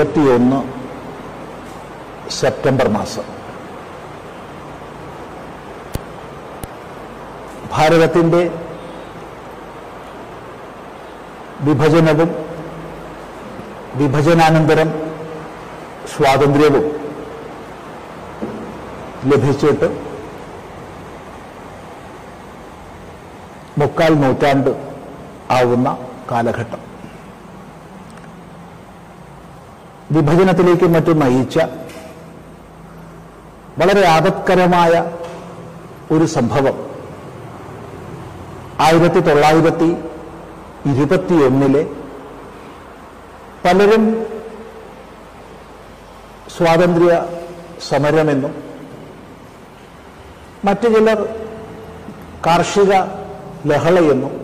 ഇരുപത്തിയൊന്ന് സെപ്റ്റംബർ മാസം ഭാരതത്തിൻ്റെ വിഭജനവും വിഭജനാനന്തരം സ്വാതന്ത്ര്യവും ലഭിച്ചിട്ട് മുക്കാൽ നൂറ്റാണ്ട് ആവുന്ന കാലഘട്ടം വിഭജനത്തിലേക്ക് മറ്റും നയിച്ച വളരെ ആപത്കരമായ ഒരു സംഭവം ആയിരത്തി തൊള്ളായിരത്തി ഇരുപത്തിയൊന്നിലെ പലരും സ്വാതന്ത്ര്യ സമരമെന്നും മറ്റു ചിലർ കാർഷിക ലഹളയെന്നും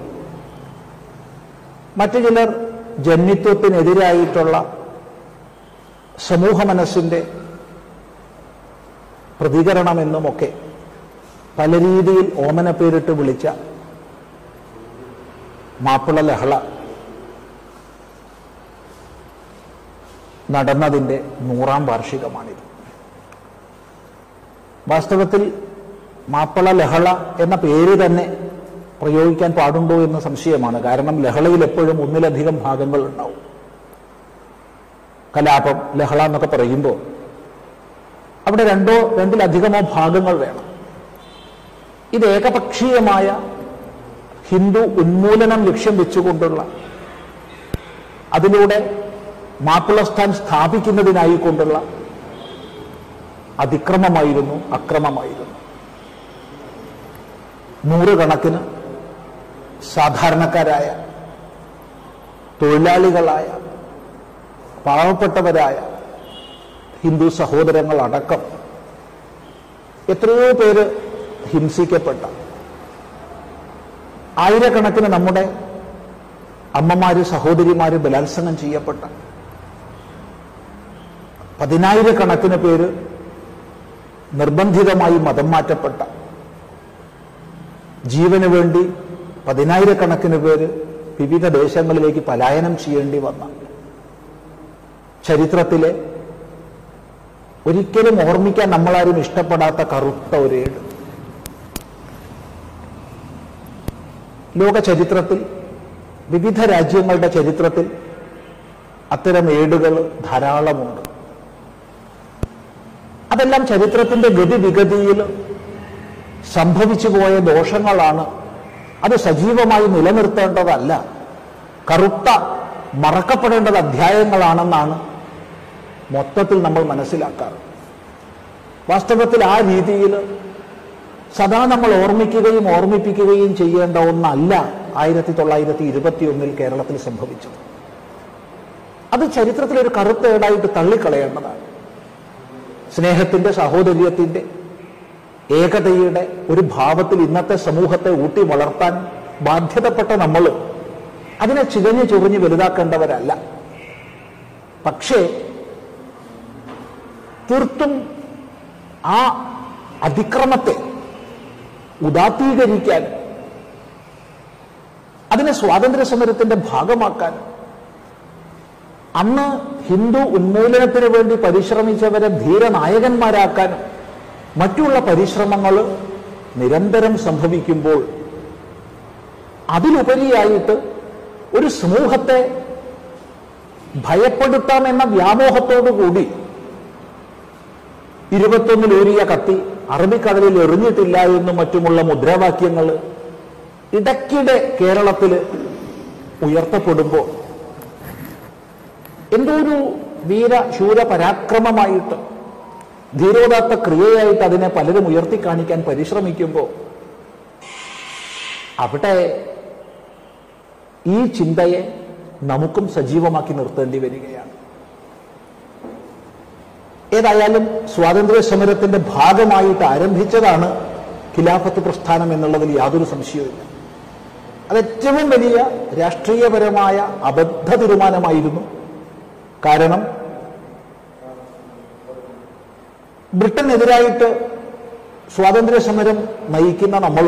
മറ്റു ചിലർ ജന്മിത്വത്തിനെതിരായിട്ടുള്ള സമൂഹ മനസ്സിൻ്റെ പ്രതികരണമെന്നുമൊക്കെ പല രീതിയിൽ ഓമന പേരിട്ട് വിളിച്ച മാപ്പിള ലഹള നടന്നതിൻ്റെ നൂറാം വാർഷികമാണിത് വാസ്തവത്തിൽ മാപ്പിള ലഹള എന്ന പേര് തന്നെ പ്രയോഗിക്കാൻ പാടുണ്ടോ എന്ന് സംശയമാണ് കാരണം ലഹളയിൽ എപ്പോഴും ഒന്നിലധികം ഭാഗങ്ങൾ ഉണ്ടാവും കലാപം ലഹള എന്നൊക്കെ പറയുമ്പോൾ അവിടെ രണ്ടോ രണ്ടിലധികമോ ഭാഗങ്ങൾ വേണം ഇത് ഏകപക്ഷീയമായ ഹിന്ദു ഉന്മൂലനം ലക്ഷ്യം വെച്ചുകൊണ്ടുള്ള അതിലൂടെ മാപ്പിളസ്ഥാൻ സ്ഥാപിക്കുന്നതിനായിക്കൊണ്ടുള്ള അതിക്രമമായിരുന്നു അക്രമമായിരുന്നു നൂറുകണക്കിന് സാധാരണക്കാരായ തൊഴിലാളികളായ പാവപ്പെട്ടവരായ ഹിന്ദു സഹോദരങ്ങൾ അടക്കം എത്രയോ പേര് ഹിംസിക്കപ്പെട്ട ആയിരക്കണക്കിന് നമ്മുടെ അമ്മമാര് സഹോദരിമാര് ബലാത്സംഗം ചെയ്യപ്പെട്ട പതിനായിരക്കണക്കിന് പേര് നിർബന്ധിതമായി മതം മാറ്റപ്പെട്ട ജീവന് വേണ്ടി പതിനായിരക്കണക്കിന് പേര് വിവിധ ദേശങ്ങളിലേക്ക് പലായനം ചെയ്യേണ്ടി വന്ന ചരിത്രത്തിലെ ഒരിക്കലും ഓർമ്മിക്കാൻ നമ്മളാരും ഇഷ്ടപ്പെടാത്ത കറുത്ത ഒരേട് ലോക ചരിത്രത്തിൽ വിവിധ രാജ്യങ്ങളുടെ ചരിത്രത്തിൽ അത്തരം ഏടുകൾ ധാരാളമുണ്ട് അതെല്ലാം ചരിത്രത്തിന്റെ ഗതിവിഗതിയിൽ സംഭവിച്ചു പോയ ദോഷങ്ങളാണ് അത് സജീവമായി നിലനിർത്തേണ്ടതല്ല കറുത്ത മറക്കപ്പെടേണ്ടത് അധ്യായങ്ങളാണെന്നാണ് മൊത്തത്തിൽ നമ്മൾ മനസ്സിലാക്കാറ് വാസ്തവത്തിൽ ആ രീതിയിൽ സദാ നമ്മൾ ഓർമ്മിക്കുകയും ഓർമ്മിപ്പിക്കുകയും ചെയ്യേണ്ട ഒന്നല്ല ആയിരത്തി തൊള്ളായിരത്തി ഇരുപത്തിയൊന്നിൽ കേരളത്തിൽ സംഭവിച്ചത് അത് ചരിത്രത്തിലൊരു കറുത്ത ഏടായിട്ട് തള്ളിക്കളയേണ്ടതാണ് സ്നേഹത്തിന്റെ സഹോദര്യത്തിന്റെ ഏകതയുടെ ഒരു ഭാവത്തിൽ ഇന്നത്തെ സമൂഹത്തെ ഊട്ടി വളർത്താൻ ബാധ്യതപ്പെട്ട നമ്മൾ അതിനെ ചികഞ്ഞു ചൊറിഞ്ഞ് വലുതാക്കേണ്ടവരല്ല പക്ഷേ തീർത്തും ആ അതിക്രമത്തെ ഉദാത്തീകരിക്കാൻ അതിനെ സ്വാതന്ത്ര്യ സമരത്തിന്റെ ഭാഗമാക്കാൻ അന്ന് ഹിന്ദു ഉന്മൂലനത്തിന് വേണ്ടി പരിശ്രമിച്ചവരെ ധീരനായകന്മാരാക്കാനും മറ്റുള്ള പരിശ്രമങ്ങൾ നിരന്തരം സംഭവിക്കുമ്പോൾ അതിലുപരിയായിട്ട് ഒരു സമൂഹത്തെ ഭയപ്പെടുത്താമെന്ന വ്യാമോഹത്തോടു കൂടി ഇരുപത്തൊന്നിലൂരിയ കത്തി അറബിക്കടലിൽ എറിഞ്ഞിട്ടില്ല എന്നും മറ്റുമുള്ള മുദ്രാവാക്യങ്ങൾ ഇടയ്ക്കിടെ കേരളത്തിൽ ഉയർത്തപ്പെടുമ്പോൾ എന്തോ ഒരു വീര ശൂര പരാക്രമമായിട്ട് ധീരോദാത്ത ക്രിയയായിട്ട് അതിനെ പലരും ഉയർത്തി കാണിക്കാൻ പരിശ്രമിക്കുമ്പോൾ അവിടെ ഈ ചിന്തയെ നമുക്കും സജീവമാക്കി നിർത്തേണ്ടി വരികയാണ് ഏതായാലും സ്വാതന്ത്ര്യ സമരത്തിന്റെ ഭാഗമായിട്ട് ആരംഭിച്ചതാണ് ഖിലാഫത്ത് പ്രസ്ഥാനം എന്നുള്ളതിൽ യാതൊരു സംശയവുമില്ല അത് ഏറ്റവും വലിയ രാഷ്ട്രീയപരമായ അബദ്ധ തീരുമാനമായിരുന്നു കാരണം ബ്രിട്ടനെതിരായിട്ട് സ്വാതന്ത്ര്യ സമരം നയിക്കുന്ന നമ്മൾ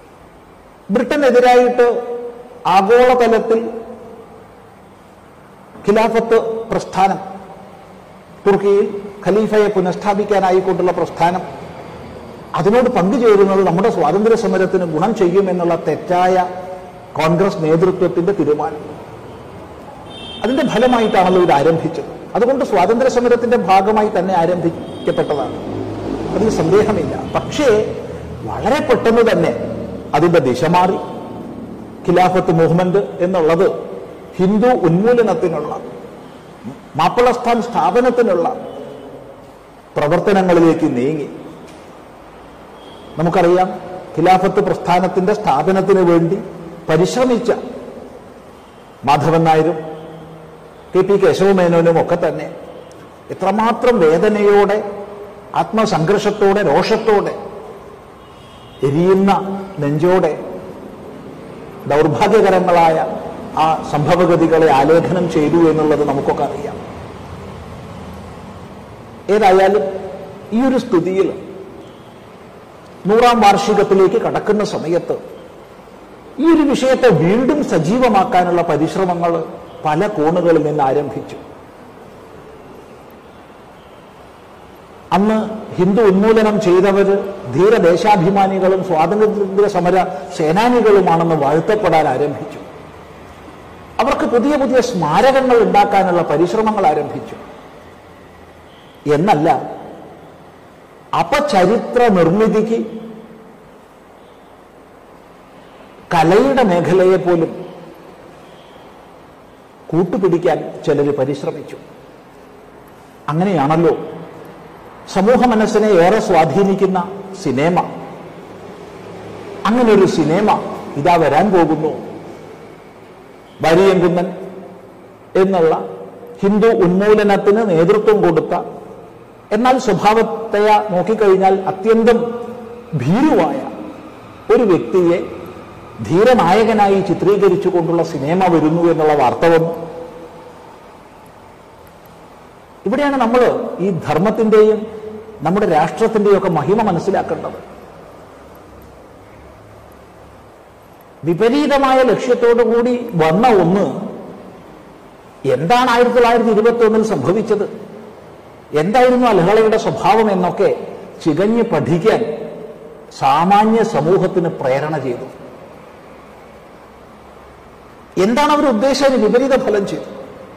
ബ്രിട്ടനെതിരായിട്ട് ആഗോളതലത്തിൽ ഖിലാഫത്ത് പ്രസ്ഥാനം തുർക്കിയിൽ ഖലീഫയെ പുനഃസ്ഥാപിക്കാനായിക്കൊണ്ടുള്ള പ്രസ്ഥാനം അതിനോട് പങ്കുചേരുന്നത് നമ്മുടെ സ്വാതന്ത്ര്യ സമരത്തിന് ഗുണം ചെയ്യുമെന്നുള്ള തെറ്റായ കോൺഗ്രസ് നേതൃത്വത്തിന്റെ തീരുമാനം അതിന്റെ ഫലമായിട്ടാണല്ലോ ഇത് ആരംഭിച്ചത് അതുകൊണ്ട് സ്വാതന്ത്ര്യ സമരത്തിന്റെ ഭാഗമായി തന്നെ ആരംഭിക്കപ്പെട്ടതാണ് അതിൽ സന്ദേഹമില്ല പക്ഷേ വളരെ പെട്ടെന്ന് തന്നെ അതിന്റെ ദിശ മാറി ഖിലാഫത്ത് മൂവ്മെന്റ് എന്നുള്ളത് ഹിന്ദു ഉന്മൂലനത്തിനുള്ള മാപ്പിളസ്ഥാൻ സ്ഥാപനത്തിനുള്ള പ്രവർത്തനങ്ങളിലേക്ക് നീങ്ങി നമുക്കറിയാം ഖിലാഫത്ത് പ്രസ്ഥാനത്തിന്റെ സ്ഥാപനത്തിന് വേണ്ടി പരിശ്രമിച്ച മാധവൻ നായരും കെ പി കേശവമേനോനും ഒക്കെ തന്നെ എത്രമാത്രം വേദനയോടെ ആത്മസംഘർഷത്തോടെ രോഷത്തോടെ എരിയുന്ന നെഞ്ചോടെ ദൗർഭാഗ്യകരങ്ങളായ ആ സംഭവഗതികളെ ആലേഖനം ചെയ്തു എന്നുള്ളത് നമുക്കൊക്കെ അറിയാം ഏതായാലും ഈ ഒരു സ്ഥിതിയിൽ നൂറാം വാർഷികത്തിലേക്ക് കടക്കുന്ന സമയത്ത് ഈ ഒരു വിഷയത്തെ വീണ്ടും സജീവമാക്കാനുള്ള പരിശ്രമങ്ങൾ പല കോണുകളിൽ നിന്ന് ആരംഭിച്ചു അന്ന് ഹിന്ദു ഉന്മൂലനം ചെയ്തവര് ധീരദേശാഭിമാനികളും സ്വാതന്ത്ര്യ സമര സേനാനികളുമാണെന്ന് വാഴ്ത്തപ്പെടാൻ ആരംഭിച്ചു അവർക്ക് പുതിയ പുതിയ സ്മാരകങ്ങൾ ഉണ്ടാക്കാനുള്ള പരിശ്രമങ്ങൾ ആരംഭിച്ചു എന്നല്ല അപചരിത്ര നിർമ്മിതിക്ക് കലയുടെ മേഖലയെ പോലും കൂട്ടുപിടിക്കാൻ ചിലർ പരിശ്രമിച്ചു അങ്ങനെയാണല്ലോ സമൂഹ മനസ്സിനെ ഏറെ സ്വാധീനിക്കുന്ന സിനിമ അങ്ങനെ ഒരു സിനിമ ഇതാ വരാൻ പോകുന്നു വരിയങ്കുന്നൻ എന്നുള്ള ഹിന്ദു ഉന്മൂലനത്തിന് നേതൃത്വം കൊടുത്ത എന്നാൽ സ്വഭാവത്തെ നോക്കിക്കഴിഞ്ഞാൽ അത്യന്തം ഭീരുവായ ഒരു വ്യക്തിയെ ധീരനായകനായി ചിത്രീകരിച്ചുകൊണ്ടുള്ള സിനിമ വരുന്നു എന്നുള്ള വാർത്ത വന്നു ഇവിടെയാണ് നമ്മൾ ഈ ധർമ്മത്തിന്റെയും നമ്മുടെ രാഷ്ട്രത്തിന്റെയും ഒക്കെ മഹിമ മനസ്സിലാക്കേണ്ടത് വിപരീതമായ ലക്ഷ്യത്തോടു കൂടി വന്ന ഒന്ന് എന്താണ് ആയിരത്തി തൊള്ളായിരത്തി ഇരുപത്തി ഒന്നിൽ സംഭവിച്ചത് എന്തായിരുന്നു അലഹളയുടെ സ്വഭാവം എന്നൊക്കെ ചികഞ്ഞ് പഠിക്കാൻ സാമാന്യ സമൂഹത്തിന് പ്രേരണ ചെയ്തു എന്താണ് അവർ ഉദ്ദേശിച്ചതിന് വിപരീത ഫലം ചെയ്തു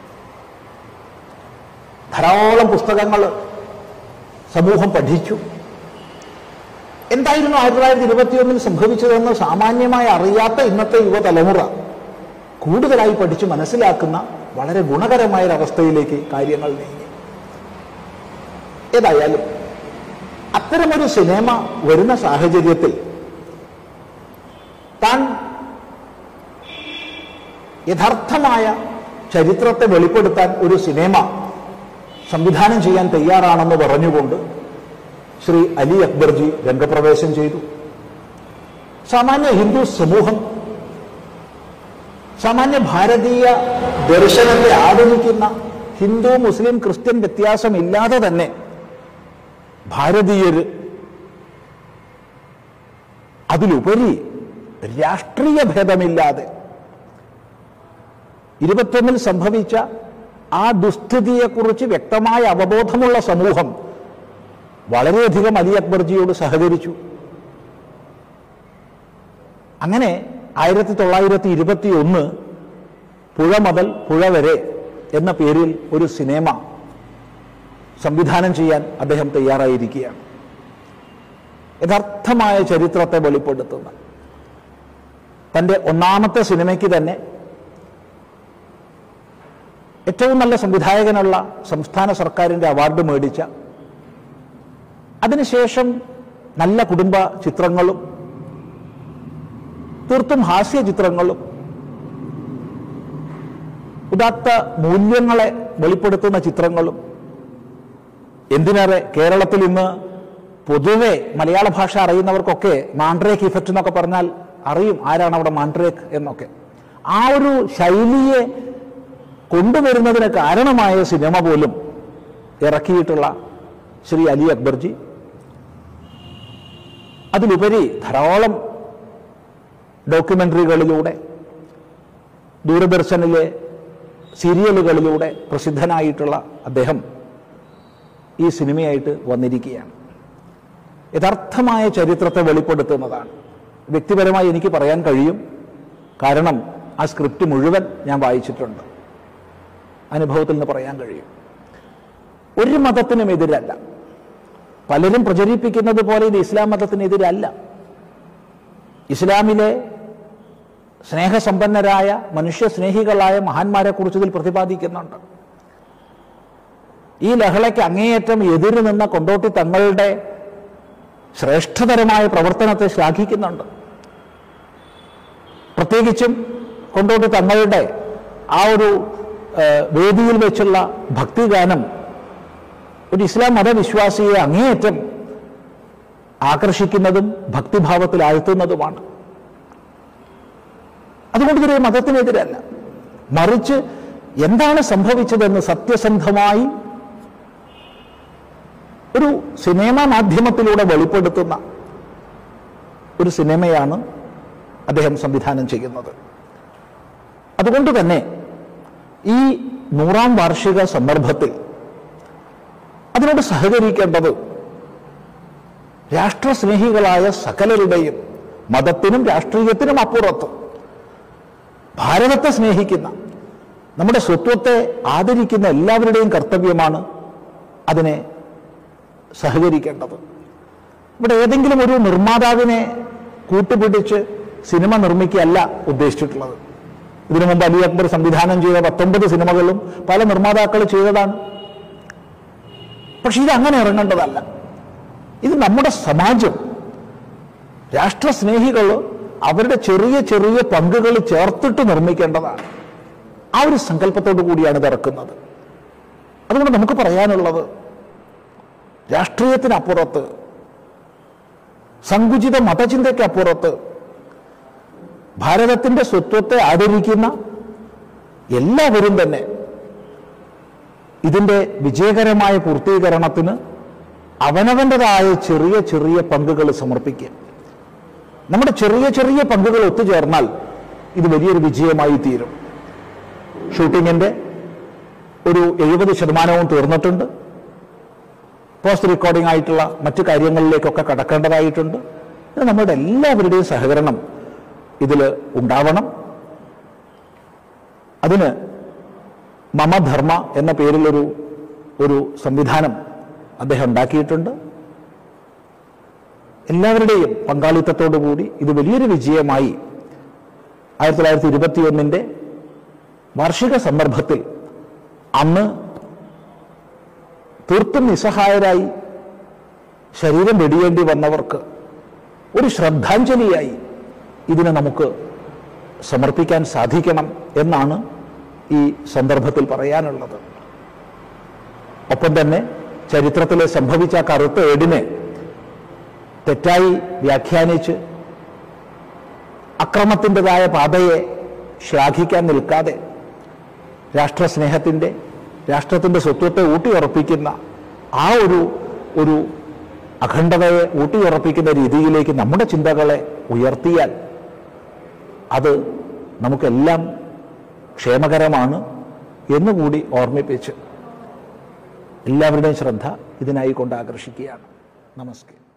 ധാരാളം പുസ്തകങ്ങൾ സമൂഹം പഠിച്ചു എന്തായിരുന്നു ആയിരത്തി തൊള്ളായിരത്തി ഇരുപത്തിയൊന്നിൽ സംഭവിച്ചതെന്ന് സാമാന്യമായി അറിയാത്ത ഇന്നത്തെ യുവതലമുറ കൂടുതലായി പഠിച്ച് മനസ്സിലാക്കുന്ന വളരെ ഗുണകരമായ ഒരവസ്ഥയിലേക്ക് കാര്യങ്ങൾ നീങ്ങി ഏതായാലും അത്തരമൊരു സിനിമ വരുന്ന സാഹചര്യത്തിൽ താൻ യഥാർത്ഥമായ ചരിത്രത്തെ വെളിപ്പെടുത്താൻ ഒരു സിനിമ സംവിധാനം ചെയ്യാൻ തയ്യാറാണെന്ന് പറഞ്ഞുകൊണ്ട് ശ്രീ അലി അക്ബർജി രംഗപ്രവേശം ചെയ്തു സാമാന്യ ഹിന്ദു സമൂഹം സാമാന്യ ഭാരതീയ ദർശനത്തെ ആദരിക്കുന്ന ഹിന്ദു മുസ്ലിം ക്രിസ്ത്യൻ വ്യത്യാസമില്ലാതെ തന്നെ ഭാരതീയര് അതിലുപരി രാഷ്ട്രീയ ഭേദമില്ലാതെ ഇരുപത്തൊന്നിൽ സംഭവിച്ച ആ ദുസ്ഥിതിയെക്കുറിച്ച് വ്യക്തമായ അവബോധമുള്ള സമൂഹം വളരെയധികം അലി അക്ബർജിയോട് സഹകരിച്ചു അങ്ങനെ ആയിരത്തി തൊള്ളായിരത്തി ഇരുപത്തി ഒന്ന് പുഴ മുതൽ പുഴ വരെ എന്ന പേരിൽ ഒരു സിനിമ സംവിധാനം ചെയ്യാൻ അദ്ദേഹം തയ്യാറായിരിക്കുകയാണ് യഥാർത്ഥമായ ചരിത്രത്തെ വെളിപ്പെടുത്തുന്ന തൻ്റെ ഒന്നാമത്തെ സിനിമയ്ക്ക് തന്നെ ഏറ്റവും നല്ല സംവിധായകനുള്ള സംസ്ഥാന സർക്കാരിൻ്റെ അവാർഡ് മേടിച്ച അതിനുശേഷം നല്ല കുടുംബ ചിത്രങ്ങളും തീർത്തും ഹാസ്യ ചിത്രങ്ങളും ഉദാത്ത മൂല്യങ്ങളെ വെളിപ്പെടുത്തുന്ന ചിത്രങ്ങളും എന്തിനേറെ കേരളത്തിൽ ഇന്ന് പൊതുവെ മലയാള ഭാഷ അറിയുന്നവർക്കൊക്കെ മാൻഡ്രേക്ക് ഇഫക്റ്റ് എന്നൊക്കെ പറഞ്ഞാൽ അറിയും ആരാണ് അവിടെ മാൻഡ്രേക്ക് എന്നൊക്കെ ആ ഒരു ശൈലിയെ കൊണ്ടുവരുന്നതിന് കാരണമായ സിനിമ പോലും ഇറക്കിയിട്ടുള്ള ശ്രീ അലി അക്ബർജി അതിലുപരി ധാരാളം ഡോക്യുമെന്ററികളിലൂടെ ദൂരദർശനിലെ സീരിയലുകളിലൂടെ പ്രസിദ്ധനായിട്ടുള്ള അദ്ദേഹം ഈ സിനിമയായിട്ട് വന്നിരിക്കുകയാണ് യഥാർത്ഥമായ ചരിത്രത്തെ വെളിപ്പെടുത്തുന്നതാണ് വ്യക്തിപരമായി എനിക്ക് പറയാൻ കഴിയും കാരണം ആ സ്ക്രിപ്റ്റ് മുഴുവൻ ഞാൻ വായിച്ചിട്ടുണ്ട് അനുഭവത്തിൽ നിന്ന് പറയാൻ കഴിയും ഒരു മതത്തിനും എതിരല്ല പലരും പ്രചരിപ്പിക്കുന്നത് പോലെ ഇത് ഇസ്ലാം മതത്തിനെതിരല്ല ഇസ്ലാമിലെ സ്നേഹസമ്പന്നരായ മനുഷ്യസ്നേഹികളായ മഹാന്മാരെ കുറിച്ച് ഇതിൽ പ്രതിപാദിക്കുന്നുണ്ട് ഈ ലഹളയ്ക്ക് അങ്ങേയറ്റം എതിര് നിന്ന കൊണ്ടോട്ടി തങ്ങളുടെ ശ്രേഷ്ഠതരമായ പ്രവർത്തനത്തെ ശ്ലാഘിക്കുന്നുണ്ട് പ്രത്യേകിച്ചും കൊണ്ടോട്ടി തങ്ങളുടെ ആ ഒരു ഏഹ്, വേദിയിൽ വെച്ചുള്ള ഭക്തിഗാനം ഒരു ഇസ്ലാം മതവിശ്വാസിയെ അങ്ങേയറ്റം ആകർഷിക്കുന്നതും ഭക്തിഭാവത്തിൽ ആഴ്ത്തുന്നതുമാണ് അതുകൊണ്ട് ഇതൊരു മതത്തിനെതിരല്ല മറിച്ച് എന്താണ് സംഭവിച്ചതെന്ന് സത്യസന്ധമായി ഒരു സിനിമ മാധ്യമത്തിലൂടെ വെളിപ്പെടുത്തുന്ന ഒരു സിനിമയാണ് അദ്ദേഹം സംവിധാനം ചെയ്യുന്നത് അതുകൊണ്ട് തന്നെ ഈ നൂറാം വാർഷിക സന്ദർഭത്തിൽ അതിനോട് സഹകരിക്കേണ്ടത് രാഷ്ട്രസ്നേഹികളായ സകലരുടെയും മതത്തിനും രാഷ്ട്രീയത്തിനും അപ്പുറത്ത് ഭാരതത്തെ സ്നേഹിക്കുന്ന നമ്മുടെ സ്വത്വത്തെ ആദരിക്കുന്ന എല്ലാവരുടെയും കർത്തവ്യമാണ് അതിനെ സഹകരിക്കേണ്ടത് ഇവിടെ ഏതെങ്കിലും ഒരു നിർമ്മാതാവിനെ കൂട്ടുപിടിച്ച് സിനിമ നിർമ്മിക്കുകയല്ല ഉദ്ദേശിച്ചിട്ടുള്ളത് ഇതിനു മുമ്പ് അലി അക്ബർ സംവിധാനം ചെയ്ത പത്തൊമ്പത് സിനിമകളും പല നിർമ്മാതാക്കൾ ചെയ്തതാണ് പക്ഷെ ഇത് അങ്ങനെ ഇറങ്ങേണ്ടതല്ല ഇത് നമ്മുടെ സമാജം രാഷ്ട്രസ്നേഹികൾ അവരുടെ ചെറിയ ചെറിയ പങ്കുകൾ ചേർത്തിട്ട് നിർമ്മിക്കേണ്ടതാണ് ആ ഒരു സങ്കല്പത്തോടു കൂടിയാണ് ഇത് ഇറക്കുന്നത് അതുകൊണ്ട് നമുക്ക് പറയാനുള്ളത് രാഷ്ട്രീയത്തിനപ്പുറത്ത് സങ്കുചിത മതചിന്തയ്ക്കപ്പുറത്ത് ഭാരതത്തിന്റെ സ്വത്വത്തെ ആദരിക്കുന്ന എല്ലാവരും തന്നെ ഇതിന്റെ വിജയകരമായ പൂർത്തീകരണത്തിന് അവനവൻ്റെതായ ചെറിയ ചെറിയ പങ്കുകൾ സമർപ്പിക്കുക നമ്മുടെ ചെറിയ ചെറിയ പങ്കുകൾ ഒത്തുചേർന്നാൽ ഇത് വലിയൊരു വിജയമായി തീരും ഷൂട്ടിങ്ങിന്റെ ഒരു എഴുപത് ശതമാനവും തീർന്നിട്ടുണ്ട് പോസ്റ്റ് റെക്കോർഡിംഗ് ആയിട്ടുള്ള മറ്റു കാര്യങ്ങളിലേക്കൊക്കെ കടക്കേണ്ടതായിട്ടുണ്ട് ഇത് നമ്മുടെ എല്ലാവരുടെയും സഹകരണം ഇതിൽ ഉണ്ടാവണം അതിന് മമധർമ്മ എന്ന പേരിലൊരു ഒരു സംവിധാനം അദ്ദേഹം ഉണ്ടാക്കിയിട്ടുണ്ട് എല്ലാവരുടെയും പങ്കാളിത്തത്തോടു കൂടി ഇത് വലിയൊരു വിജയമായി ആയിരത്തി തൊള്ളായിരത്തി ഇരുപത്തിയൊന്നിൻ്റെ വാർഷിക സന്ദർഭത്തിൽ അന്ന് തീർത്തും നിസ്സഹായരായി ശരീരം വെടിയേണ്ടി വന്നവർക്ക് ഒരു ശ്രദ്ധാഞ്ജലിയായി ഇതിനെ നമുക്ക് സമർപ്പിക്കാൻ സാധിക്കണം എന്നാണ് ഈ സന്ദർഭത്തിൽ പറയാനുള്ളത് ഒപ്പം തന്നെ ചരിത്രത്തിലെ സംഭവിച്ച ആ കറുത്ത ഏടിനെ തെറ്റായി വ്യാഖ്യാനിച്ച് അക്രമത്തിൻ്റെതായ പാതയെ ശ്ലാഘിക്കാൻ നിൽക്കാതെ രാഷ്ട്രസ്നേഹത്തിൻ്റെ രാഷ്ട്രത്തിൻ്റെ സ്വത്വത്തെ ഊട്ടിയുറപ്പിക്കുന്ന ആ ഒരു ഒരു അഖണ്ഡതയെ ഊട്ടിയുറപ്പിക്കുന്ന രീതിയിലേക്ക് നമ്മുടെ ചിന്തകളെ ഉയർത്തിയാൽ അത് നമുക്കെല്ലാം ക്ഷേമകരമാണ് എന്നുകൂടി ഓർമ്മിപ്പിച്ച് എല്ലാവരുടെയും ശ്രദ്ധ ഇതിനായി കൊണ്ട് ആകർഷിക്കുകയാണ് നമസ്കാരം